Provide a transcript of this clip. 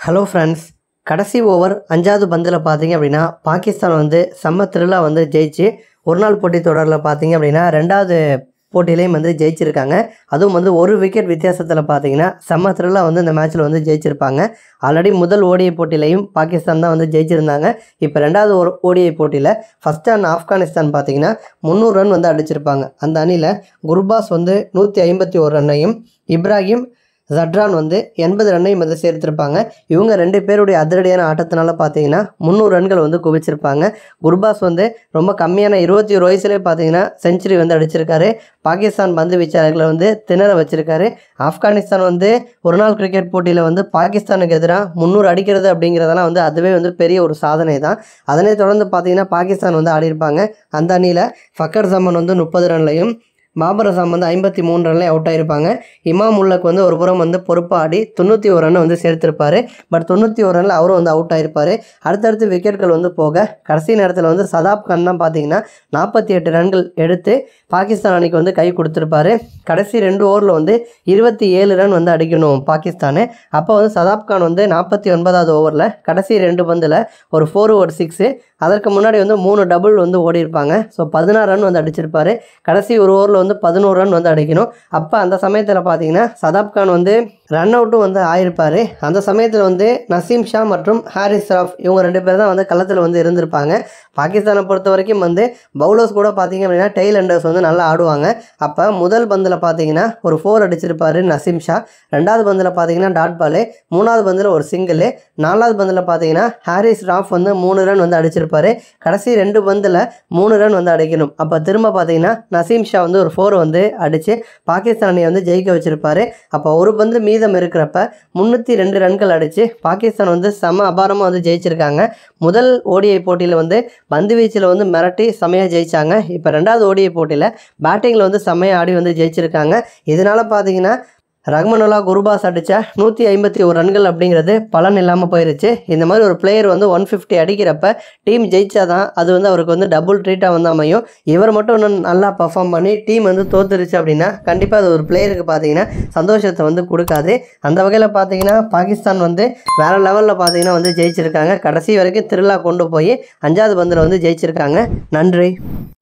hello friends கடைசி over அஞ்சாவது பந்தில் பார்த்தீங்க அப்படின்னா பாகிஸ்தான் வந்து செம்ம த்ரில்லாக வந்து ஜெயிச்சு ஒரு நாள் போட்டி தொடரில் பார்த்தீங்க அப்படின்னா ரெண்டாவது போட்டியிலையும் வந்து ஜெயிச்சிருக்காங்க அதுவும் வந்து ஒரு விக்கெட் வித்தியாசத்தில் பார்த்தீங்கன்னா செம்ம த்ரில்லாக வந்து இந்த மேட்ச்சில் வந்து ஜெயிச்சிருப்பாங்க ஆல்ரெடி முதல் ஓடிஐ போட்டியிலையும் பாகிஸ்தான் தான் வந்து ஜெயிச்சிருந்தாங்க இப்போ ரெண்டாவது ஒரு ஓடிஐ போட்டியில் ஃபஸ்ட் அண்ட் ஆப்கானிஸ்தான் பார்த்தீங்கன்னா முந்நூறு ரன் வந்து அடிச்சிருப்பாங்க அந்த அணியில் குர்பாஸ் வந்து நூற்றி ஐம்பத்தி ஒரு ரன்னையும் இப்ராஹிம் ஜட்ரான் வந்து எண்பது ரன்னையும் வந்து சேர்த்திருப்பாங்க இவங்க ரெண்டு பேருடைய அதிரடியான ஆட்டத்தினால பார்த்தீங்கன்னா முந்நூறு ரன்கள் வந்து குவிச்சிருப்பாங்க குர்பாஸ் வந்து ரொம்ப கம்மியான இருபத்தி ஒரு வயசுலேயே பார்த்தீங்கன்னா செஞ்சுரி வந்து அடிச்சிருக்காரு பாகிஸ்தான் பந்து வீச்சாளர்களை வந்து திணற வச்சிருக்காரு ஆப்கானிஸ்தான் வந்து ஒரு நாள் கிரிக்கெட் போட்டியில் வந்து பாகிஸ்தானுக்கு எதிராக முந்நூறு அடிக்கிறது அப்படிங்கிறதெல்லாம் வந்து அதுவே வந்து பெரிய ஒரு சாதனை தான் அதனை தொடர்ந்து பார்த்தீங்கன்னா பாகிஸ்தான் வந்து ஆடிருப்பாங்க அந்த அணியில் ஃபக்கர் ஜமன் வந்து முப்பது ரன்லையும் பாபர் அசாம் வந்து ஐம்பத்தி மூணு ரன்ல அவுட் ஆயிருப்பாங்க இமாம் உல்லக் வந்து ஒரு புறம் வந்து பொறுப்பாடி தொண்ணூற்றி ஒரு ரன் வந்து சேர்த்திருப்பாரு பட் தொண்ணூற்றி ஒரு ரனில் அவரும் வந்து அவுட் ஆயிருப்பார் அடுத்தடுத்து விக்கெட்கள் வந்து போக கடைசி நேரத்தில் வந்து சதாப் கான் தான் பார்த்தீங்கன்னா நாற்பத்தி எட்டு ரன்கள் எடுத்து பாகிஸ்தான் அணிக்கு வந்து கை கொடுத்துருப்பாரு கடைசி ரெண்டு ஓவரில் வந்து இருபத்தி ஏழு ரன் வந்து அடிக்கணும் பாகிஸ்தானு அப்போ வந்து சதாப் கான் வந்து நாற்பத்தி ஒன்பதாவது ஓவரில் கடைசி ரெண்டு பந்தில் ஒரு ஃபோர் ஒரு சிக்ஸு அதற்கு முன்னாடி வந்து மூணு டபுள் வந்து ஓடி இருப்பாங்க ஸோ பதினாறு ரன் வந்து அடிச்சிருப்பாரு கடைசி ஒரு ஓவரில் வந்து பதினோரு ரன் வந்து அடிக்கணும் அப்போ அந்த சமயத்தில் பார்த்தீங்கன்னா சதாப் கான் வந்து ரன் அவுட்டும் வந்து ஆயிருப்பார் அந்த சமயத்தில் வந்து நசீம் ஷா மற்றும் ஹாரிஸ் ராஃப் இவங்க ரெண்டு பேர் தான் வந்து களத்தில் வந்து இருந்திருப்பாங்க பாகிஸ்தானை பொறுத்த வரைக்கும் வந்து பவுலர்ஸ் கூட பார்த்தீங்க அப்படின்னா டெய்ல் அண்டர்ஸ் வந்து நல்லா ஆடுவாங்க அப்போ முதல் பந்தில் பார்த்தீங்கன்னா ஒரு ஃபோர் அடிச்சிருப்பாரு நசீம் ஷா ரெண்டாவது பந்தில் பார்த்தீங்கன்னா டாட் பாலு மூணாவது பந்தில் ஒரு சிங்கிள் நாலாவது பந்தில் பார்த்தீங்கன்னா ஹாரிஸ் ராஃப் வந்து மூணு ரன் வந்து அடிச்சிருப்பாரு கடைசி ரெண்டு பந்தில் மூணு ரன் வந்து அடிக்கணும் அப்போ திரும்ப பார்த்தீங்கன்னா நசீம் ஷா வந்து ஒரு ஃபோர் வந்து அடித்து பாகிஸ்தான் அணியை வந்து ஜெயிக்க வச்சிருப்பாரு அப்போ ஒரு பந்து மீதம் இருக்கிறப்ப முந்நூற்றி ரெண்டு ரன்கள் அடித்து பாகிஸ்தான் வந்து செம அபாரமாக வந்து ஜெயிச்சிருக்காங்க முதல் ஓடிஐ போட்டியில் வந்து பந்து வீச்சில் வந்து மிரட்டி செமையாக ஜெயிச்சாங்க இப்போ ரெண்டாவது ஓடிஐ போட்டியில் பேட்டிங்கில் வந்து செமையாக ஆடி வந்து ஜெயிச்சிருக்காங்க இதனால் பார்த்தீங்கன்னா ரஹ்மனுல்லா குருபாஸ் அடித்த நூற்றி ஐம்பத்தி ஒரு ரன்கள் அப்படிங்கிறது பலன் இல்லாமல் போயிருச்சு இந்த மாதிரி ஒரு பிளேயர் வந்து ஒன் ஃபிஃப்டி அடிக்கிறப்ப டீம் ஜெயிச்சாதான் அது வந்து அவருக்கு வந்து டபுள் ட்ரீட்டாக வந்து அமையும் இவர் மட்டும் இன்னும் நல்லா பர்ஃபார்ம் பண்ணி டீம் வந்து தோத்துருச்சு அப்படின்னா கண்டிப்பாக அது ஒரு பிளேயருக்கு பார்த்தீங்கன்னா சந்தோஷத்தை வந்து கொடுக்காது அந்த வகையில் பார்த்தீங்கன்னா பாகிஸ்தான் வந்து வேறு லெவலில் பார்த்தீங்கன்னா வந்து ஜெயிச்சிருக்காங்க கடைசி வரைக்கும் திருவிழா கொண்டு போய் அஞ்சாவது பந்தில் வந்து ஜெயிச்சிருக்காங்க நன்றி